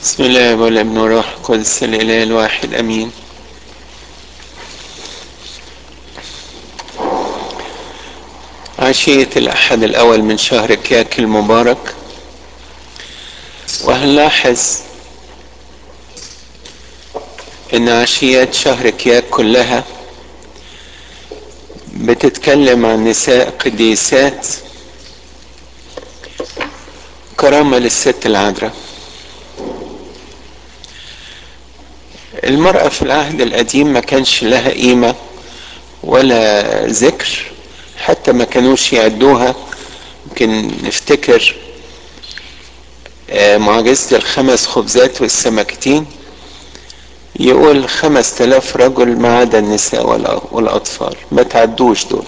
بسم الله والابن والروح القدس الاله الواحد امين عشية الأحد الأول من شهر كياك المبارك وهنلاحظ إن عشيات شهر كياك كلها بتتكلم عن نساء قديسات كرامة للست العذراء المرأة في العهد القديم ما كانش لها قيمة ولا ذكر حتى ما كانوش يعدوها يمكن نفتكر معجزة الخمس خبزات والسمكتين يقول خمس تلاف رجل ما عدا النساء والأطفال ما تعدوش دول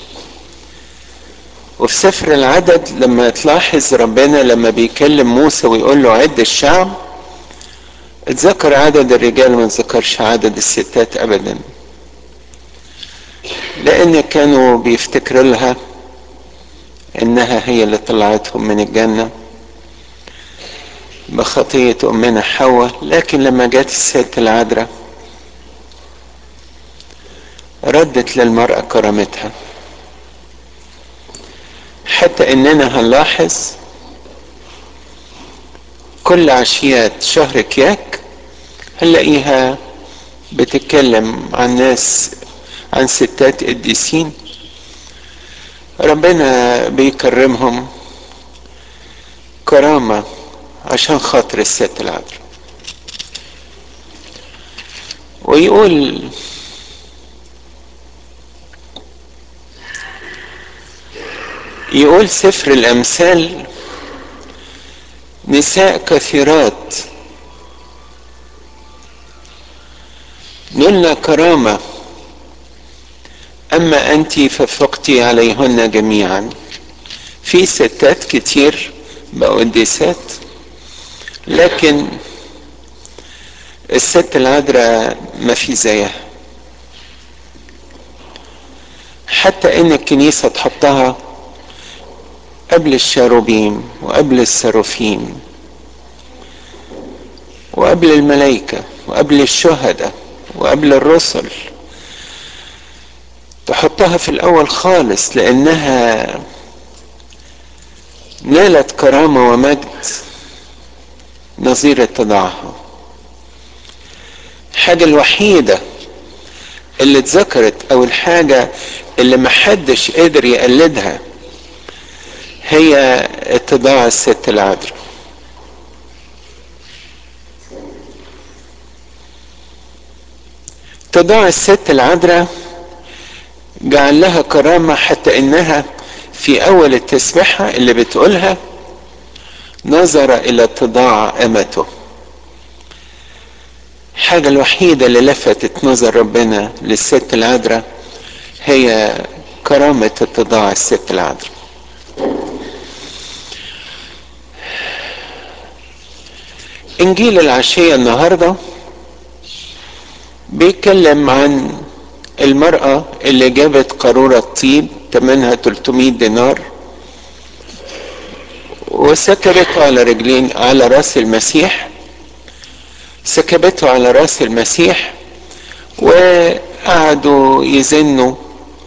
وفي سفر العدد لما تلاحظ ربنا لما بيكلم موسى ويقول له عد الشعب اتذكر عدد الرجال ما اتذكرش عدد الستات ابدا لان كانوا بيفتكروا لها انها هي اللي طلعتهم من الجنة بخطية امنا حواء لكن لما جت الست العذراء ردت للمرأة كرامتها حتى اننا هنلاحظ كل عشيات شهر كياك هنلاقيها بتتكلم عن ناس عن ستات قديسين ربنا بيكرمهم كرامة عشان خاطر الست العذراء ويقول يقول سفر الأمثال نساء كثيرات نلنا كرامة أما أنت ففقت عليهن جميعا في ستات كتير بقوا قديسات لكن الست العذراء ما في زيها حتى ان الكنيسة تحطها قبل الشاروبيم وقبل السروفيم وقبل الملائكة وقبل الشهداء وقبل الرسل تحطها في الأول خالص لأنها نالت كرامة ومجد نظير اتضاعها الحاجة الوحيدة اللي اتذكرت أو الحاجة اللي محدش قدر يقلدها هي اتضاع الست العذراء اتضاع الست العذراء جعل لها كرامة حتى انها في اول التسبيحة اللي بتقولها نظر الى اتضاع امته الحاجة الوحيدة اللي لفتت نظر ربنا للست العذراء هي كرامة اتضاع الست العذراء انجيل العشية النهاردة بيتكلم عن المرأة اللي جابت قارورة طيب تمنها 300 دينار وسكبته على رجلين على راس المسيح سكبته على راس المسيح وقعدوا يزنوا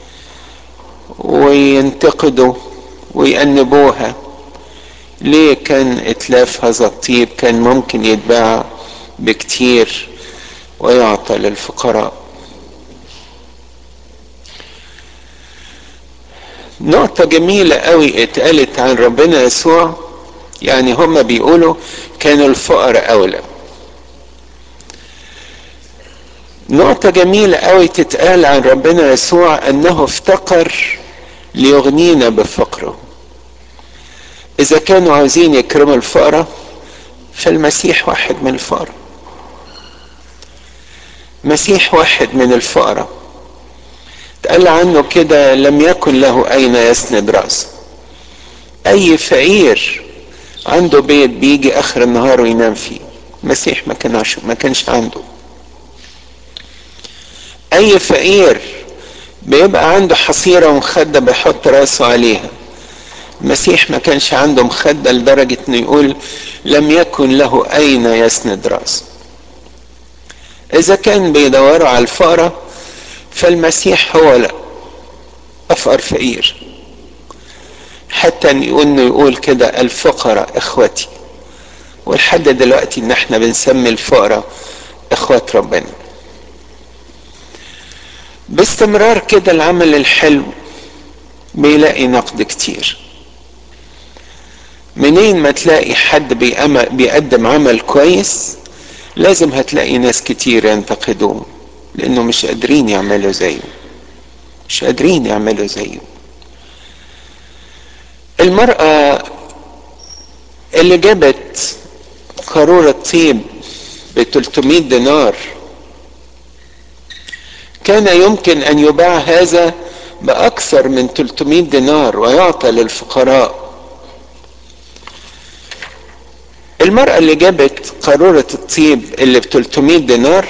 وينتقدوا ويأنبوها ليه كان اتلاف هذا الطيب كان ممكن يتباع بكتير ويعطى للفقراء نقطة جميلة قوي اتقالت عن ربنا يسوع يعني هما بيقولوا كانوا الفقراء أولى نقطة جميلة قوي تتقال عن ربنا يسوع أنه افتقر ليغنينا بفقره إذا كانوا عاوزين يكرموا الفقراء فالمسيح واحد من الفقراء مسيح واحد من الفقراء قال عنه كده لم يكن له أين يسند رأسه أي فقير عنده بيت بيجي آخر النهار وينام فيه المسيح ما كانش ما كانش عنده أي فقير بيبقى عنده حصيرة ومخدة بيحط راسه عليها المسيح ما كانش عنده مخدة لدرجة انه يقول لم يكن له اين يسند راسه اذا كان بيدوروا على الفقراء فالمسيح هو لا افقر فقير حتى انه يقول كده الفقراء اخوتي ولحد دلوقتي ان احنا بنسمي الفقراء اخوات ربنا باستمرار كده العمل الحلو بيلاقي نقد كتير منين ما تلاقي حد بيقدم عمل كويس لازم هتلاقي ناس كتير ينتقدوه لانه مش قادرين يعملوا زيه مش قادرين يعملوا زيه المرأة اللي جابت قارورة طيب ب 300 دينار كان يمكن ان يباع هذا باكثر من 300 دينار ويعطى للفقراء المرأة اللي جابت قارورة الطيب اللي ب 300 دينار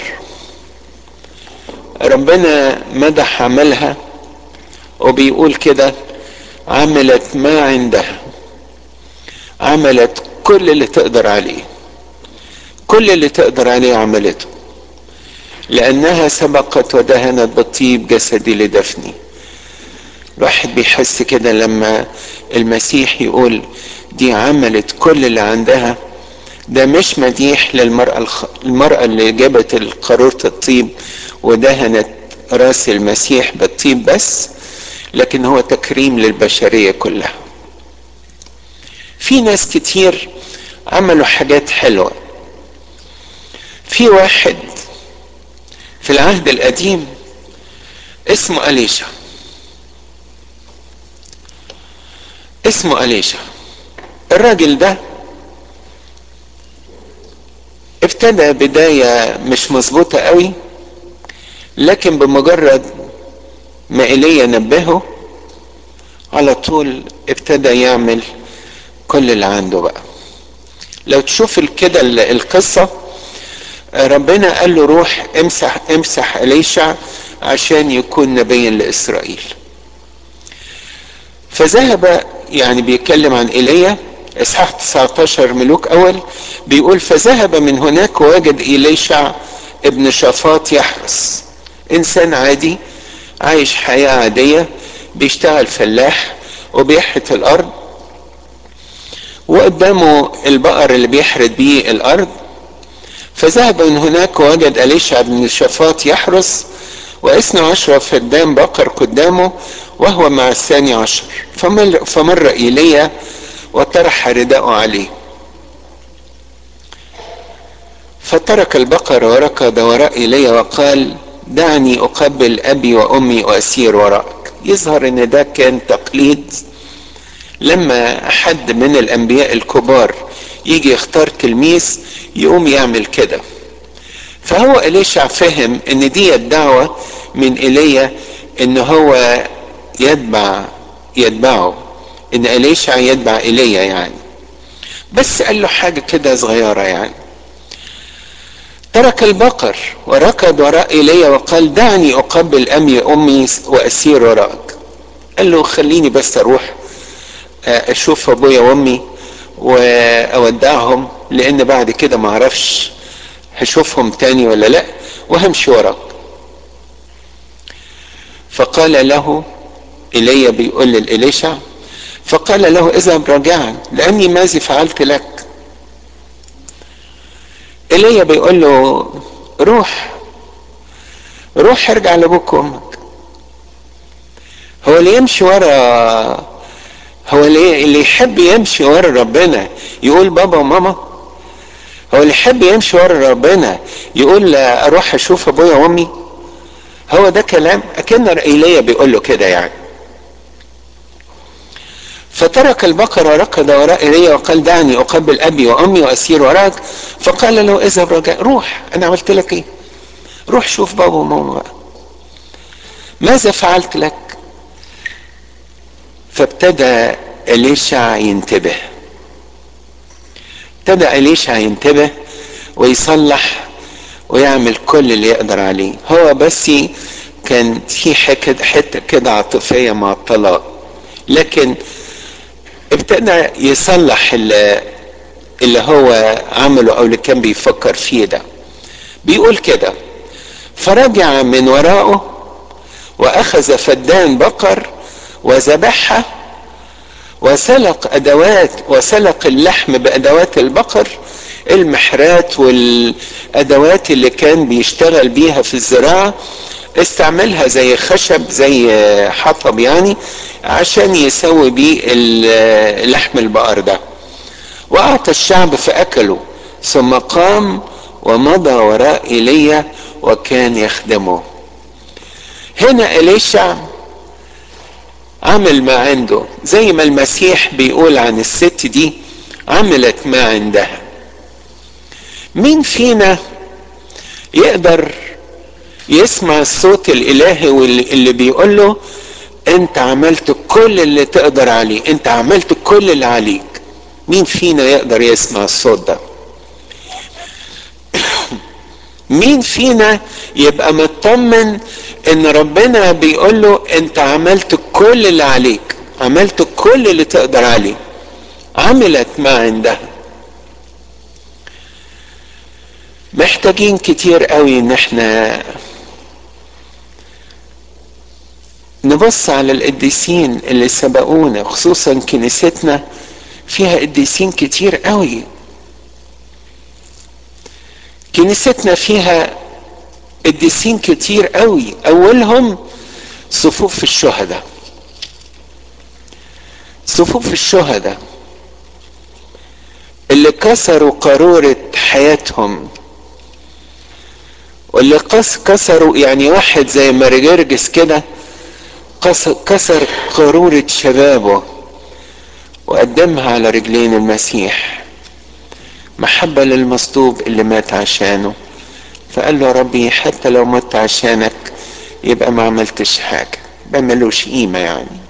ربنا مدح عملها وبيقول كده عملت ما عندها عملت كل اللي تقدر عليه كل اللي تقدر عليه عملته لأنها سبقت ودهنت بالطيب جسدي لدفني الواحد بيحس كده لما المسيح يقول دي عملت كل اللي عندها ده مش مديح للمرأة الخ... المرأة اللي جابت قارورة الطيب ودهنت راس المسيح بالطيب بس لكن هو تكريم للبشرية كلها في ناس كتير عملوا حاجات حلوة في واحد في العهد القديم اسمه أليشا اسمه أليشا الراجل ده ابتدى بداية مش مظبوطة قوي لكن بمجرد ما ايليا نبهه على طول ابتدى يعمل كل اللي عنده بقى لو تشوف كده القصة ربنا قال له روح امسح امسح اليشع عشان يكون نبيا لاسرائيل فذهب يعني بيتكلم عن ايليا اصحاح 19 ملوك اول بيقول فذهب من هناك ووجد إليشع ابن شافاط يحرس انسان عادي عايش حياة عادية بيشتغل فلاح وبيحرث الارض وقدامه البقر اللي بيحرث بيه الارض فذهب من هناك ووجد أليشع بن شافاط يحرس واثنى عشر فدان بقر قدامه وهو مع الثاني عشر فمر, فمر إيليا وطرح رداءه عليه فترك البقر وركض وراء إيليا وقال دعني أقبل أبي وأمي وأسير وراءك يظهر أن ده كان تقليد لما حد من الأنبياء الكبار يجي يختار تلميذ يقوم يعمل كده فهو إليشع فهم ان دي الدعوة من ايليا ان هو يتبع يتبعه ان إليشع يتبع ايليا يعني بس قال له حاجة كده صغيرة يعني ترك البقر وركض وراء ايليا وقال دعني اقبل امي امي واسير وراءك قال له خليني بس اروح اشوف ابويا وامي واودعهم لان بعد كده ما اعرفش هشوفهم تاني ولا لا وهمشي وراك فقال له ايليا بيقول لإليشع فقال له اذهب راجعا لاني ماذا فعلت لك ايليا بيقول له روح روح ارجع لابوك وامك هو اللي يمشي ورا هو اللي, اللي يحب يمشي ورا ربنا يقول بابا وماما هو اللي يحب يمشي ورا ربنا يقول اروح اشوف ابويا وامي هو ده كلام اكن ايليا بيقول له كده يعني فترك البقر وركض وراء ايليا وقال دعني اقبل ابي وامي واسير وراك فقال له اذهب رجاء روح انا عملت لك ايه روح شوف بابا وماما بقى ماذا فعلت لك فابتدى اليشع ينتبه ابتدى اليشع ينتبه ويصلح ويعمل كل اللي يقدر عليه هو بس كان في حته حته كده عاطفيه مع الطلاق لكن ابتدى يصلح اللي, اللي هو عمله او اللي كان بيفكر فيه ده بيقول كده فرجع من وراءه واخذ فدان بقر وذبحها وسلق ادوات وسلق اللحم بادوات البقر المحرات والادوات اللي كان بيشتغل بيها في الزراعه استعملها زي خشب زي حطب يعني عشان يسوي بيه لحم البقر ده واعطى الشعب فاكلوا ثم قام ومضى وراء ايليا وكان يخدمه هنا اليشع عمل ما عنده زي ما المسيح بيقول عن الست دي عملت ما عندها مين فينا يقدر يسمع الصوت الالهي اللي بيقول له انت عملت كل اللي تقدر عليه انت عملت كل اللي عليك مين فينا يقدر يسمع الصوت ده مين فينا يبقى مطمن ان ربنا بيقول له انت عملت كل اللي عليك عملت كل اللي تقدر عليه عملت ما عندها محتاجين كتير قوي ان احنا نبص على القديسين اللي سبقونا خصوصا كنيستنا فيها قديسين كتير قوي كنيستنا فيها قديسين كتير قوي اولهم صفوف الشهداء صفوف الشهداء اللي كسروا قارورة حياتهم واللي كسروا يعني واحد زي مارجرجس كده كسر قارورة شبابه وقدمها على رجلين المسيح محبة للمصلوب اللي مات عشانه فقال له يا ربي حتى لو مت عشانك يبقى ما عملتش حاجة يبقى ملوش قيمة يعني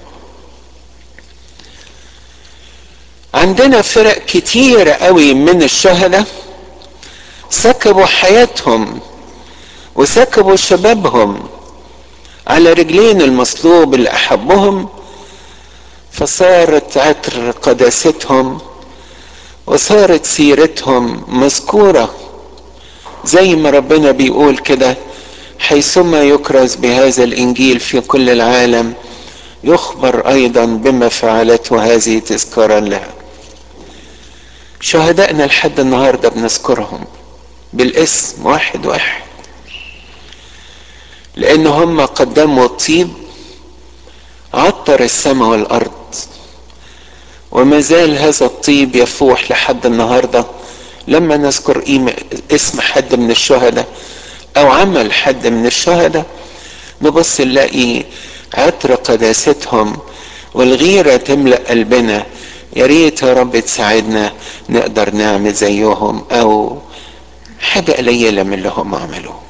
عندنا فرق كتيرة قوي من الشهداء سكبوا حياتهم وسكبوا شبابهم على رجلين المصلوب اللي احبهم فصارت عطر قداستهم وصارت سيرتهم مذكوره زي ما ربنا بيقول كده حيثما يكرز بهذا الانجيل في كل العالم يخبر ايضا بما فعلته هذه تذكارا لها شهدائنا لحد النهارده بنذكرهم بالاسم واحد واحد لان هم قدموا الطيب عطر السماء والارض وما زال هذا الطيب يفوح لحد النهارده لما نذكر قيمة اسم حد من الشهداء او عمل حد من الشهداء نبص نلاقي عطر قداستهم والغيرة تملأ قلبنا يا ريت يا رب تساعدنا نقدر نعمل زيهم او حاجة قليلة من اللي هم عملوه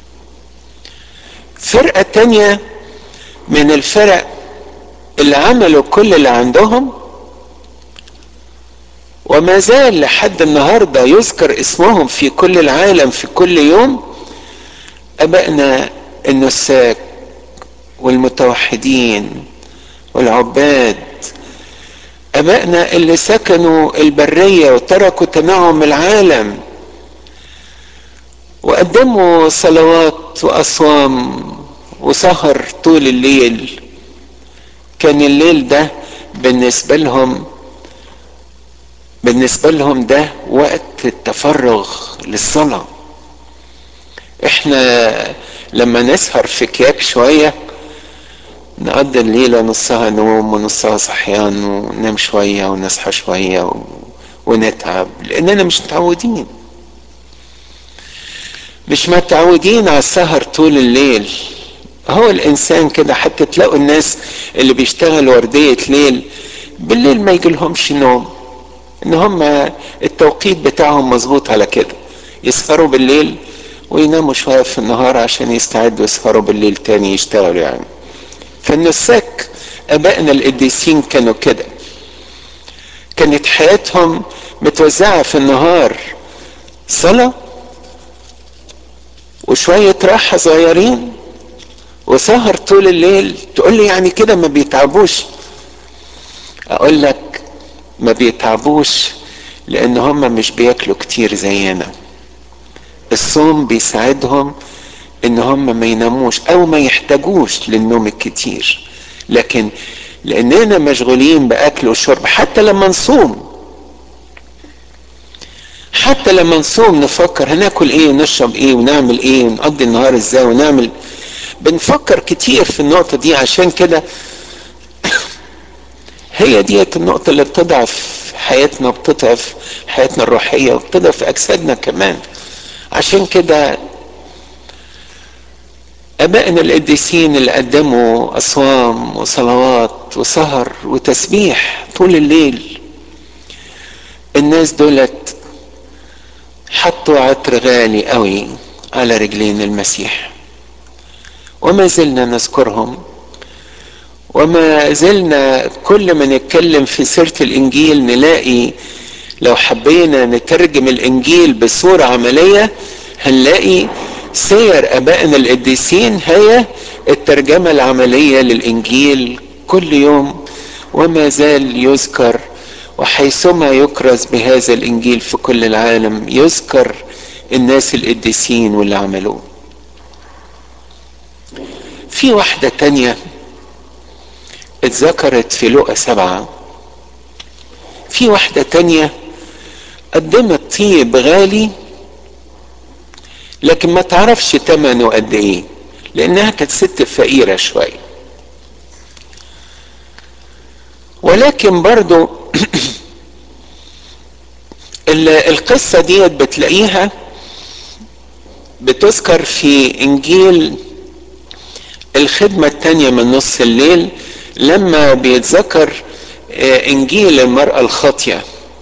فرقة تانية من الفرق اللي عملوا كل اللي عندهم وما زال لحد النهاردة يذكر اسمهم في كل العالم في كل يوم أبائنا النساك والمتوحدين والعباد أبائنا اللي سكنوا البرية وتركوا تنعم العالم وقدموا صلوات وأصوام وسهر طول الليل كان الليل ده بالنسبة لهم بالنسبة لهم ده وقت التفرغ للصلاة احنا لما نسهر في كياك شوية نقضي الليلة نصها نوم ونصها صحيان وننام شوية ونصحى شوية و... ونتعب لأننا مش متعودين مش متعودين على السهر طول الليل هو الإنسان كده حتى تلاقوا الناس اللي بيشتغلوا وردية ليل بالليل ما يجيلهمش نوم ان هم التوقيت بتاعهم مظبوط على كده يسهروا بالليل ويناموا شوية في النهار عشان يستعدوا يسهروا بالليل تاني يشتغلوا يعني فالنساك ابائنا القديسين كانوا كده كانت حياتهم متوزعة في النهار صلاة وشوية راحة صغيرين وسهر طول الليل تقول لي يعني كده ما بيتعبوش اقول لك ما بيتعبوش لان هم مش بياكلوا كتير زينا الصوم بيساعدهم ان هم ما يناموش او ما يحتاجوش للنوم الكتير لكن لاننا مشغولين باكل وشرب حتى لما نصوم حتى لما نصوم نفكر هناكل ايه ونشرب ايه ونعمل ايه ونقضي النهار ازاي ونعمل بنفكر كتير في النقطة دي عشان كده هي ديت النقطة اللي بتضعف حياتنا وبتضعف حياتنا الروحية وبتضعف أجسادنا كمان عشان كده أبائنا القديسين اللي قدموا أصوام وصلوات وسهر وتسبيح طول الليل الناس دولت حطوا عطر غالي قوي على رجلين المسيح وما زلنا نذكرهم وما زلنا كل ما نتكلم في سيرة الإنجيل نلاقي لو حبينا نترجم الإنجيل بصورة عملية هنلاقي سير أبائنا القديسين هي الترجمة العملية للإنجيل كل يوم وما زال يذكر وحيثما يكرز بهذا الإنجيل في كل العالم يذكر الناس القديسين واللي عملوه في واحدة تانية اتذكرت في لقى سبعة في واحدة تانية قدمت طيب غالي لكن ما تعرفش تمنه قد ايه لانها كانت ست فقيرة شوية ولكن برضو القصة ديت بتلاقيها بتذكر في انجيل الخدمة التانية من نص الليل لما بيتذكر انجيل المرأة الخاطية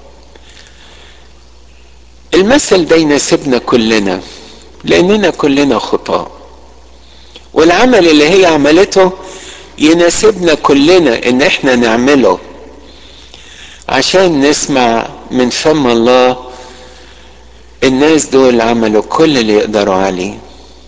المثل ده يناسبنا كلنا لاننا كلنا خطاة والعمل اللي هي عملته يناسبنا كلنا ان احنا نعمله عشان نسمع من فم الله الناس دول عملوا كل اللي يقدروا عليه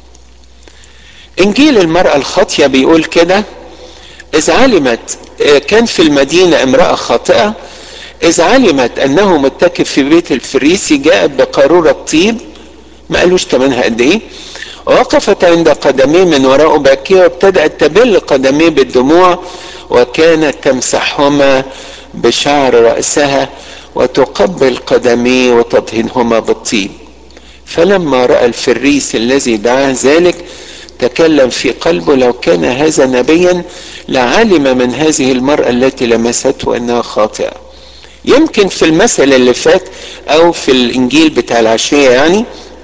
انجيل المرأة الخاطية بيقول كده إذ علمت كان في المدينة امرأة خاطئة إذ علمت أنه متكف في بيت الفريسي جاءت بقارورة طيب ما قالوش تمنها قد إيه وقفت عند قدميه من وراءه باكية وابتدأت تبل قدميه بالدموع وكانت تمسحهما بشعر رأسها وتقبل قدميه وتطهنهما بالطيب فلما رأى الفريس الذي دعاه ذلك تكلم في قلبه لو كان هذا نبيا لعلم من هذه المرأة التي لمسته أنها خاطئة يمكن في المثل اللي فات أو في الإنجيل بتاع العشية يعني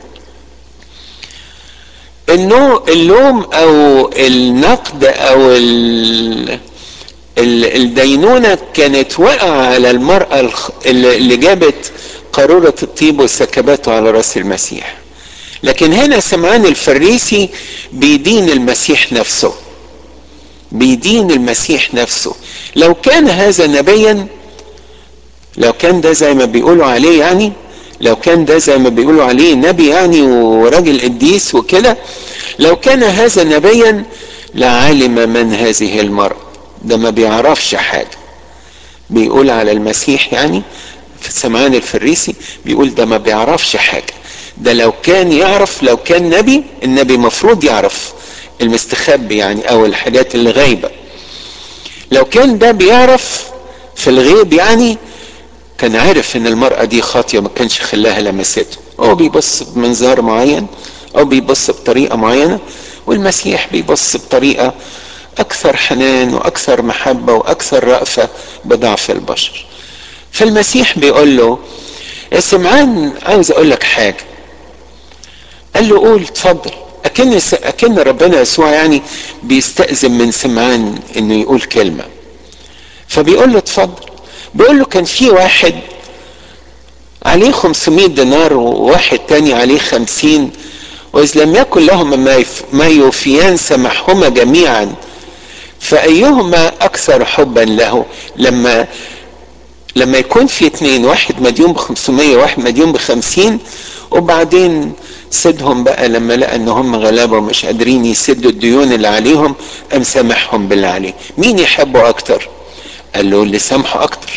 انه اللوم او النقد او ال الدينونة كانت واقعة على المرأة اللي جابت قارورة الطيب وسكبته على راس المسيح لكن هنا سمعان الفريسي بيدين المسيح نفسه بيدين المسيح نفسه لو كان هذا نبيا لو كان ده زي ما بيقولوا عليه يعني لو كان ده زي ما بيقولوا عليه نبي يعني وراجل قديس وكده لو كان هذا نبيا لعلم من هذه المرأة ده ما بيعرفش حاجة بيقول على المسيح يعني في سمعان الفريسي بيقول ده ما بيعرفش حاجة ده لو كان يعرف لو كان نبي النبي مفروض يعرف المستخبي يعني او الحاجات اللي غايبة لو كان ده بيعرف في الغيب يعني كان عارف ان المرأة دي خاطية ما كانش خلاها لمسته هو بيبص بمنظار معين او بيبص بطريقة معينة والمسيح بيبص بطريقة اكثر حنان واكثر محبة واكثر رأفة بضعف البشر فالمسيح بيقول له يا سمعان عاوز اقول لك حاجة قال له قول اتفضل اكن اكن ربنا يسوع يعني بيستأذن من سمعان انه يقول كلمة فبيقول له اتفضل بيقول له كان في واحد عليه 500 دينار وواحد تاني عليه 50 وإذ لم يكن لهما ما يوفيان سمحهما جميعا فأيهما أكثر حبا له لما لما يكون في اتنين واحد مديون ب 500 واحد مديون ب 50 وبعدين سدهم بقى لما لقى ان هم غلابه ومش قادرين يسدوا الديون اللي عليهم قام سامحهم باللي عليه مين يحبه اكتر قال له اللي سامحه اكتر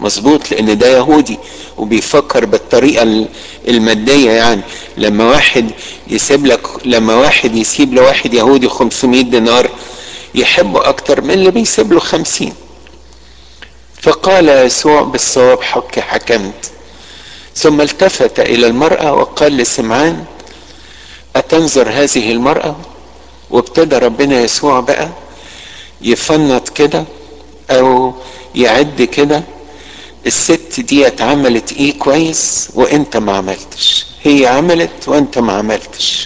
مظبوط لان ده يهودي وبيفكر بالطريقة المادية يعني لما واحد يسيب لك لما واحد يسيب لواحد يهودي 500 دينار يحبه اكتر من اللي بيسيب له 50 فقال يسوع بالصواب حك حكمت ثم التفت الى المرأة وقال لسمعان اتنظر هذه المرأة وابتدى ربنا يسوع بقى يفنط كده او يعد كده الست دي عملت ايه كويس وانت ما عملتش هي عملت وانت ما عملتش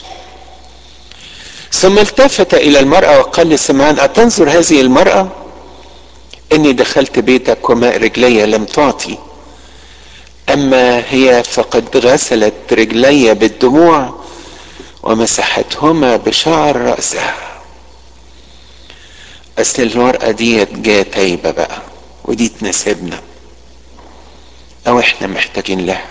ثم التفت الى المرأة وقال لسمعان اتنظر هذه المرأة اني دخلت بيتك وماء رجلي لم تعطي اما هي فقد غسلت رجلي بالدموع ومسحتهما بشعر رأسها اصل المرأة ديت جاية تايبة بقى ودي تناسبنا او احنا محتاجين لها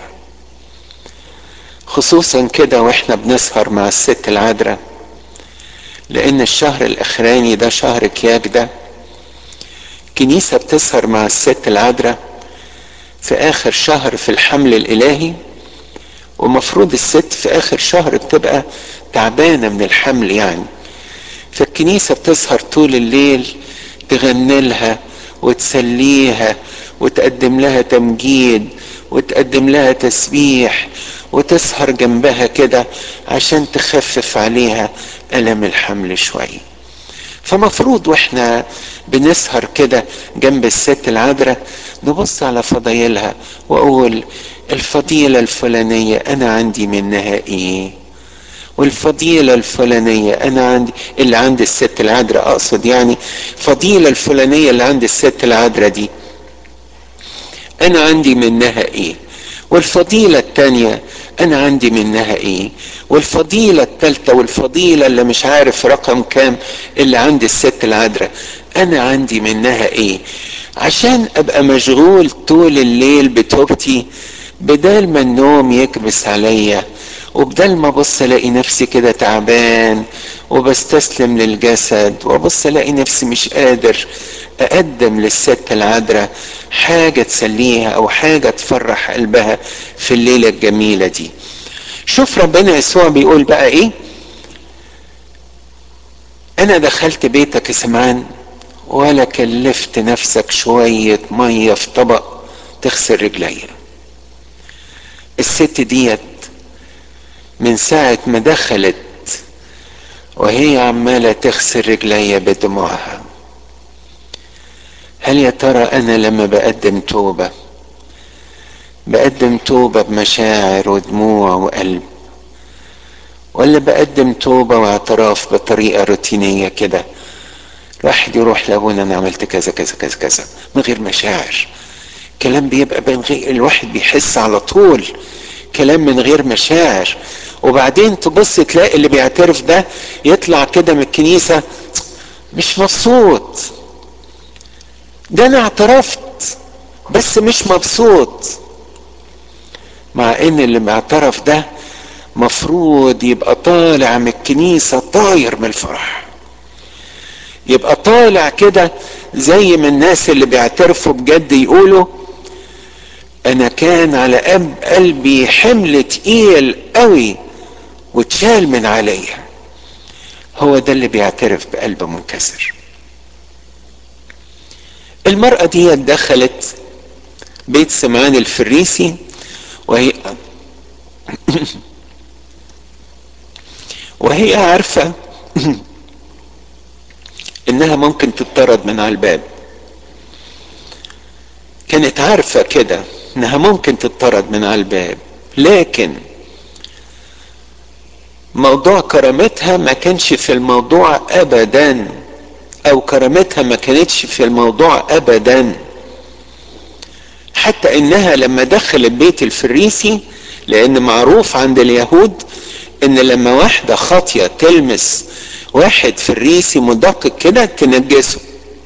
خصوصا كده واحنا بنسهر مع الست العذراء لان الشهر الاخراني ده شهر كياك ده كنيسة بتسهر مع الست العذراء في اخر شهر في الحمل الالهي ومفروض الست في اخر شهر بتبقى تعبانة من الحمل يعني فالكنيسة بتسهر طول الليل تغني لها وتسليها وتقدم لها تمجيد وتقدم لها تسبيح وتسهر جنبها كده عشان تخفف عليها ألم الحمل شوية فمفروض واحنا بنسهر كده جنب الست العذراء نبص على فضايلها واقول الفضيلة الفلانية انا عندي منها ايه والفضيلة الفلانية انا عندي اللي عند الست العذراء اقصد يعني الفضيلة الفلانية اللي عند الست العذراء دي انا عندي منها ايه والفضيلة التانية انا عندي منها ايه والفضيلة التالتة والفضيلة اللي مش عارف رقم كام اللي عند الست العذراء انا عندي منها ايه عشان ابقى مشغول طول الليل بتوبتي بدل ما النوم يكبس عليا وبدل ما ابص الاقي نفسي كده تعبان وبستسلم للجسد وابص الاقي نفسي مش قادر اقدم للست العذراء حاجه تسليها او حاجه تفرح قلبها في الليله الجميله دي شوف ربنا يسوع بيقول بقى ايه انا دخلت بيتك يا سمعان ولا كلفت نفسك شويه ميه في طبق تغسل رجليا الست ديت من ساعة ما دخلت وهي عمالة تغسل رجليا بدموعها هل يا ترى أنا لما بقدم توبة بقدم توبة بمشاعر ودموع وقلب ولا بقدم توبة واعتراف بطريقة روتينية كده الواحد يروح لابونا انا عملت كذا كذا كذا كذا من غير مشاعر كلام بيبقى من غير الواحد بيحس على طول كلام من غير مشاعر وبعدين تبص تلاقي اللي بيعترف ده يطلع كده من الكنيسة مش مبسوط ده انا اعترفت بس مش مبسوط مع ان اللي معترف ده مفروض يبقى طالع من الكنيسة طاير من الفرح يبقى طالع كده زي ما الناس اللي بيعترفوا بجد يقولوا انا كان على قلب قلبي حمل تقيل قوي واتشال من عليا هو ده اللي بيعترف بقلب منكسر المرأة دي دخلت بيت سمعان الفريسي وهي وهي عارفة انها ممكن تطرد من على الباب كانت عارفة كده انها ممكن تطرد من على الباب لكن موضوع كرامتها ما كانش في الموضوع ابدا او كرامتها ما كانتش في الموضوع ابدا حتى انها لما دخلت بيت الفريسي لان معروف عند اليهود ان لما واحدة خاطية تلمس واحد فريسي مدقق كده تنجسه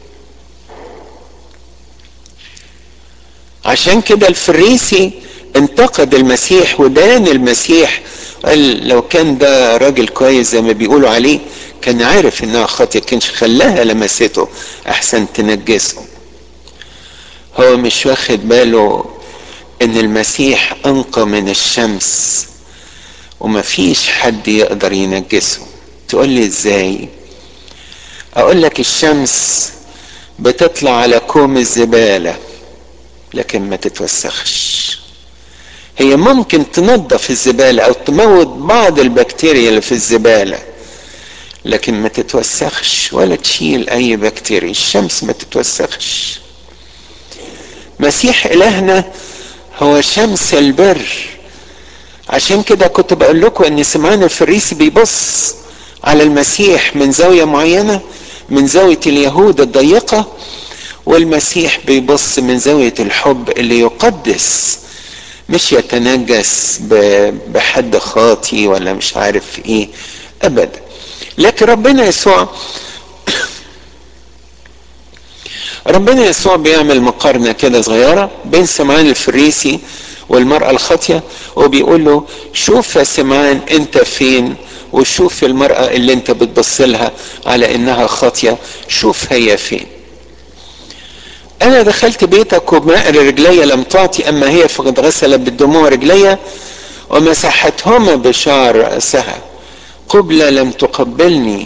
عشان كده الفريسي انتقد المسيح ودان المسيح قال لو كان ده راجل كويس زي ما بيقولوا عليه كان عارف انها خاطئة كانش خلاها لمسته احسن تنجسه هو مش واخد باله ان المسيح انقى من الشمس ومفيش حد يقدر ينجسه تقول لي ازاي اقول لك الشمس بتطلع على كوم الزبالة لكن ما تتوسخش هي ممكن تنظف الزبالة او تموت بعض البكتيريا اللي في الزبالة لكن ما تتوسخش ولا تشيل اي بكتيريا الشمس ما تتوسخش مسيح الهنا هو شمس البر عشان كده كنت بقول لكم ان سمعان الفريسي بيبص على المسيح من زاويه معينه من زاويه اليهود الضيقه والمسيح بيبص من زاويه الحب اللي يقدس مش يتنجس بحد خاطي ولا مش عارف ايه ابدا لكن ربنا يسوع ربنا يسوع بيعمل مقارنة كده صغيرة بين سمعان الفريسي والمرأة الخاطية وبيقول له شوف يا سمعان انت فين وشوف المرأة اللي انت بتبص لها على انها خاطية شوف هي فين انا دخلت بيتك وبماء رجلي لم تعطي اما هي فقد غسلت بالدموع رجلي ومسحتهما بشعر رأسها قبلة لم تقبلني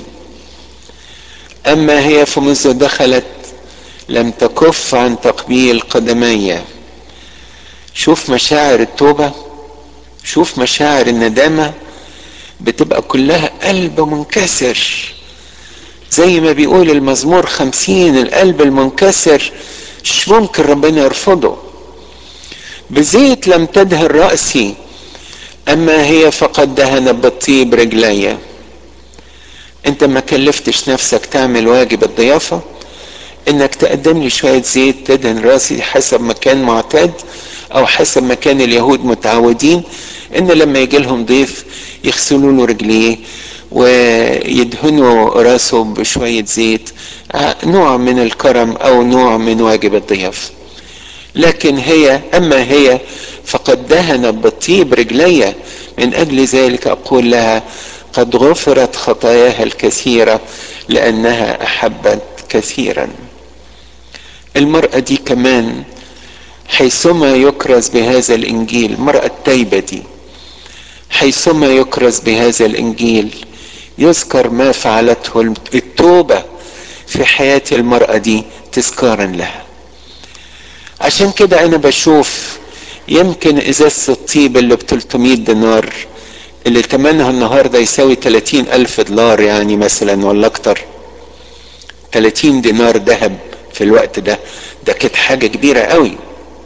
اما هي فمنذ دخلت لم تكف عن تقبيل قدمي شوف مشاعر التوبة شوف مشاعر الندامة بتبقى كلها قلب منكسر زي ما بيقول المزمور خمسين القلب المنكسر مش ممكن ربنا يرفضه بزيت لم تدهن رأسي أما هي فقد دهنت بالطيب رجلي انت ما كلفتش نفسك تعمل واجب الضيافة انك تقدم لي شوية زيت تدهن راسي حسب ما كان معتاد او حسب ما كان اليهود متعودين ان لما يجي لهم ضيف يغسلوا له رجليه ويدهنوا راسه بشوية زيت نوع من الكرم او نوع من واجب الضيافة لكن هي اما هي فقد دهنت بالطيب رجلي من اجل ذلك اقول لها قد غفرت خطاياها الكثيرة لانها احبت كثيرا المرأة دي كمان حيثما يكرز بهذا الانجيل المرأة التايبة دي حيثما يكرز بهذا الانجيل يذكر ما فعلته التوبة في حياة المرأة دي تذكارا لها عشان كده انا بشوف يمكن ازازة الطيب اللي ب 300 دينار اللي تمنها النهارده يساوي 30 الف دولار يعني مثلا ولا اكتر 30 دينار ذهب في الوقت ده ده كانت حاجة كبيرة قوي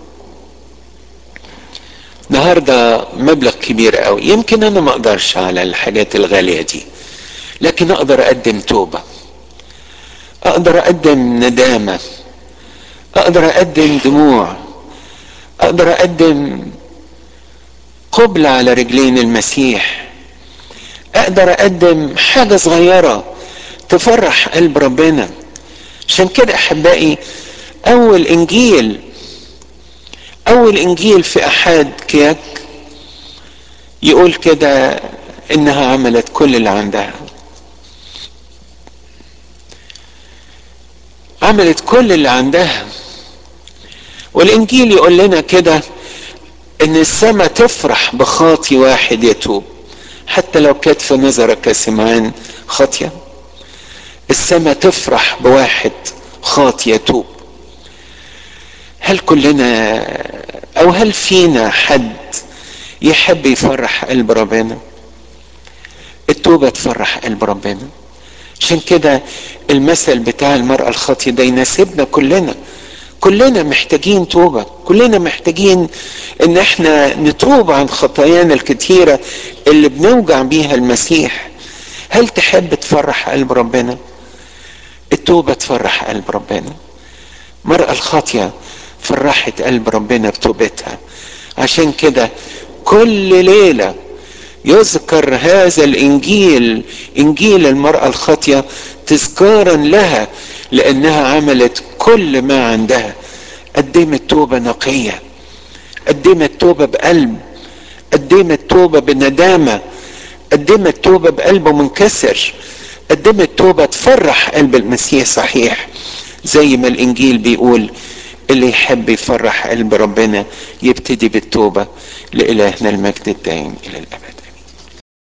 النهارده مبلغ كبير قوي يمكن انا ما اقدرش على الحاجات الغالية دي لكن اقدر اقدم توبة اقدر اقدم ندامة اقدر اقدم دموع اقدر اقدم قبل على رجلين المسيح اقدر اقدم حاجة صغيرة تفرح قلب ربنا عشان كده احبائي اول انجيل اول انجيل في احد كياك يقول كده انها عملت كل اللي عندها عملت كل اللي عندها والانجيل يقول لنا كده ان السماء تفرح بخاطي واحد يتوب حتى لو كانت في نظرك يا سمعان خاطيه السماء تفرح بواحد خاطي يتوب هل كلنا او هل فينا حد يحب يفرح قلب ربنا التوبة تفرح قلب ربنا عشان كده المثل بتاع المرأة الخاطية ده يناسبنا كلنا كلنا محتاجين توبة كلنا محتاجين ان احنا نتوب عن خطايانا الكتيرة اللي بنوجع بيها المسيح هل تحب تفرح قلب ربنا التوبة تفرح قلب ربنا المرأة الخاطية فرحت قلب ربنا بتوبتها عشان كده كل ليلة يذكر هذا الانجيل انجيل المرأة الخاطية تذكارا لها لانها عملت كل ما عندها قدمت توبة نقية قدمت توبة بقلب قدمت توبة بندامة قدمت توبة بقلب منكسر قدمت توبة تفرح قلب المسيح صحيح زي ما الانجيل بيقول اللي يحب يفرح قلب ربنا يبتدي بالتوبة لإلهنا المجد الدائم إلى الأبد